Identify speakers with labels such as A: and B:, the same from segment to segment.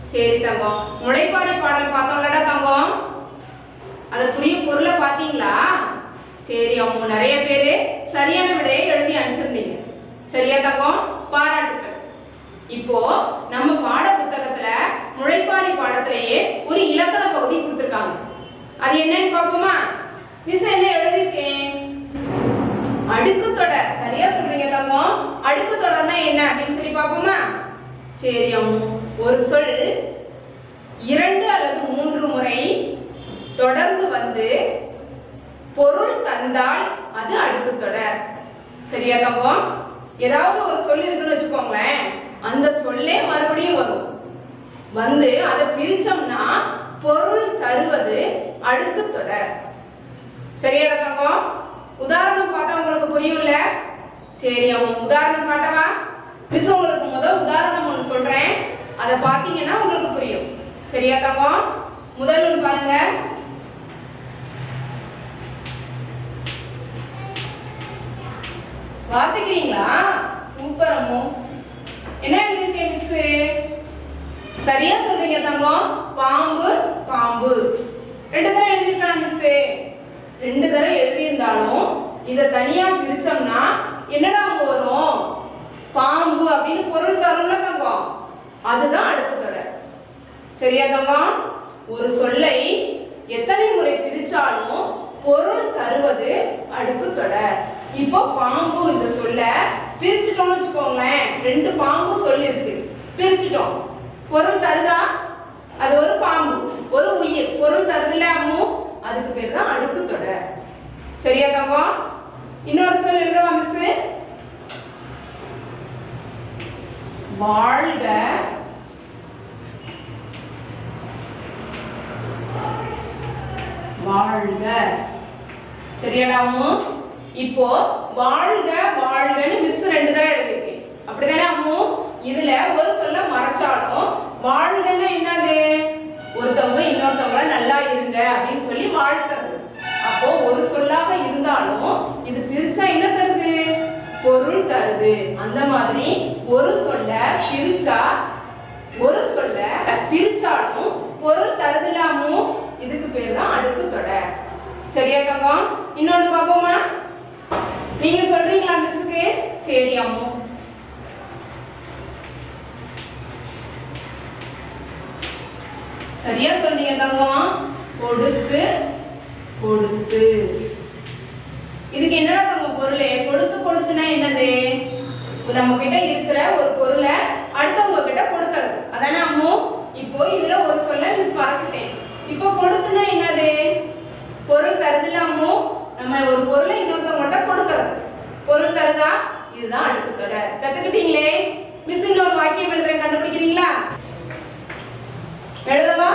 A: சரி தங்கம் முளைப்பாரி பாடல் பார்த்தோம்லடா தங்கம் அதற்குரிய பொருளை பார்த்தீங்களா சரி அவங்க நிறைய பேர் சரியான விடையை எழுதி அனுப்பிச்சிருந்தீங்க சரியா தங்கம் பாராட்டுக்கள் இப்போ நம்ம பாட புத்தகத்துல முளைப்பாரி பாடத்திலேயே ஒரு இலக்கண பகுதி கொடுத்துருக்காங்க அது என்னன்னு பார்ப்போமா மிஸ் என்ன எழுதியிருக்கேன் அடுக்கு தொடர் சரியா சொல்றீங்க தங்கம் அடுக்கு தொடர்னா என்ன அப்படின்னு சொல்லி பார்ப்போமா சரி அம்மு ஒரு சொல் இரண்டு அல்லது மூன்று முறை தொடர்ந்து வந்து பொருள் தந்தால் அது அடுக்கு தொடர் சரியா தங்கம் ஏதாவது ஒரு சொல் இருக்குன்னு வச்சுக்கோங்களேன் அந்த சொல்லே மறுபடியும் வரும் வந்து அதை பிரிச்சோம்னா பொருள் தருவது அடுக்கு தொடர் சரியாடா தங்கம் உதாரணம் பார்த்தா உங்களுக்கு புரியும்ல சரி அவன் உதாரணம் காட்டவா மிஸ் உங்களுக்கு முதல் உதாரணம் ஒன்று சொல்றேன் அதை பார்த்தீங்கன்னா உங்களுக்கு புரியும் சரியா தங்கம் முதல் ஒன்று பாருங்க வாசிக்கிறீங்களா சூப்பர் அம்மு என்ன எழுதிருக்கேன் மிஸ் சரியா சொல்றீங்க தங்கம் பாம்பு பாம்பு ரெண்டு தடவை எழுதியிருக்கலாம் மிஸ் ரெண்டு தடவை எழுதியிருந்தாலும் இதை தனியா பிரிச்சோம்னா என்னடா அங்க வரும் பாம்பு அப்படின்னு பொருள் தரும்ல தங்கம் அதுதான் அடுக்கு தொடர் சரியா தங்கம் ஒரு சொல்லை எத்தனை முறை பிரிச்சாலும் பொருள் தருவது அடுக்கு தொடர் இப்போ பாம்பு இந்த சொல்ல பிரிச்சிட்டோம்னு வச்சுக்கோங்களேன் ரெண்டு பாம்பு சொல் இருக்கு பிரிச்சிட்டோம் பொருள் தருதா அது ஒரு பாம்பு ஒரு உயிர் பொருள் தருதுல அம்மு அதுக்கு பேர் தான் அடுக்கு தொடர் சரியா தங்கம் இன்னொரு சொல் எழுதவா மிஸ் வாழ்க வாழ்க சரியாடா அம்மு இப்போ வாழ்க வாழ்கன்னு மிஸ் ரெண்டு தடவை எழுதியிருக்கேன் அப்படிதானே அம்மு இதுல ஒரு சொல்ல மறைச்சாலும் வாழ்கன்னா என்னது ஒருத்தவங்க இன்னொருத்தவங்கள நல்லா இருங்க அப்படின்னு சொல்லி வாழ்த்துறது அப்போ ஒரு சொல்லாக இருந்தாலும் இது பிரிச்சா என்ன தருது பொருள் தருது அந்த மாதிரி ஒரு சொல்ல பிரிச்சா ஒரு சொல்ல பிரிச்சாலும் பொருள் தருதில்லாமும் இதுக்கு பேர் தான் அடுக்கு தொடர் சரியா தங்கம் இன்னொன்று பார்ப்போமா நீங்க சொல்றீங்களா மிஸ்ஸுக்கு சரி அம்மு சரியா சொன்னீங்க தங்கம் கொடுத்து கொடுத்து இதுக்கு என்னடா தங்கம் பொருள் கொடுத்து கொடுத்துனா என்னது நம்ம கிட்ட இருக்கிற ஒரு பொருளை அடுத்தவங்க கிட்ட கொடுக்கறது அதானே அம்மு இப்போ இதுல ஒரு சொல்ல மிஸ் மறைச்சிட்டேன் இப்போ கொடுத்துனா என்னது பொருள் தருதுல அம்மு நம்ம ஒரு பொருளை இன்னொருத்தவங்கள்ட்ட கொடுக்கறது பொருள் தருதா இதுதான் அடுக்கு தொடர் கத்துக்கிட்டீங்களே மிஸ் இன்னொரு வாக்கியம் எழுதுறேன் கண்டுபிடிக்கிறீங்களா எழுதவா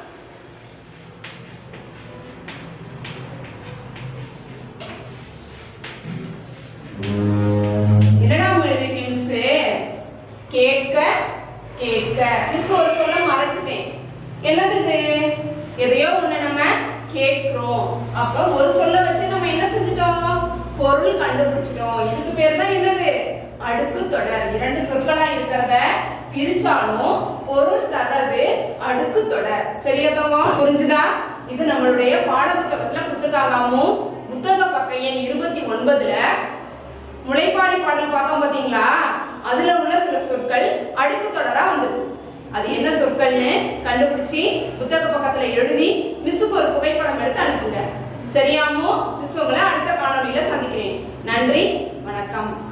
A: என்னடா எழுதிருக்கேன் மிஸ் கேட்க கேட்க மிஸ் ஒரு சொல்ல மறைச்சிட்டேன் என்னது இது எதையோ ஒண்ணு நம்ம கேட்கிறோம் அப்ப ஒரு சொல்ல வச்சு நம்ம என்ன செஞ்சுட்டோம் பொருள் கண்டுபிடிச்சிட்டோம் இதுக்கு பேர் தான் என்னது அடுக்கு தொடர் இரண்டு சொற்களா இருக்கிறத பிரிச்சாலும் பொருள் தர்றது அடுக்கு தொடர் சரியா தங்கம் புரிஞ்சுதா இது நம்மளுடைய பாட புத்தகத்துல கொடுத்துருக்காங்க புத்தக பக்க எண் இருபத்தி ஒன்பதுல முளைப்பாரி பாடல் பார்த்தோம் பாத்தீங்களா அதுல உள்ள சில சொற்கள் அடுக்கு தொடரா வந்தது அது என்ன சொற்கள்னு கண்டுபிடிச்சி புத்தக பக்கத்துல எழுதி மிஸ்ஸுக்கு ஒரு புகைப்படம் எடுத்து அனுப்புங்க சரியாமோ மிஸ் உங்களை அடுத்த காணொளியில சந்திக்கிறேன் நன்றி வணக்கம்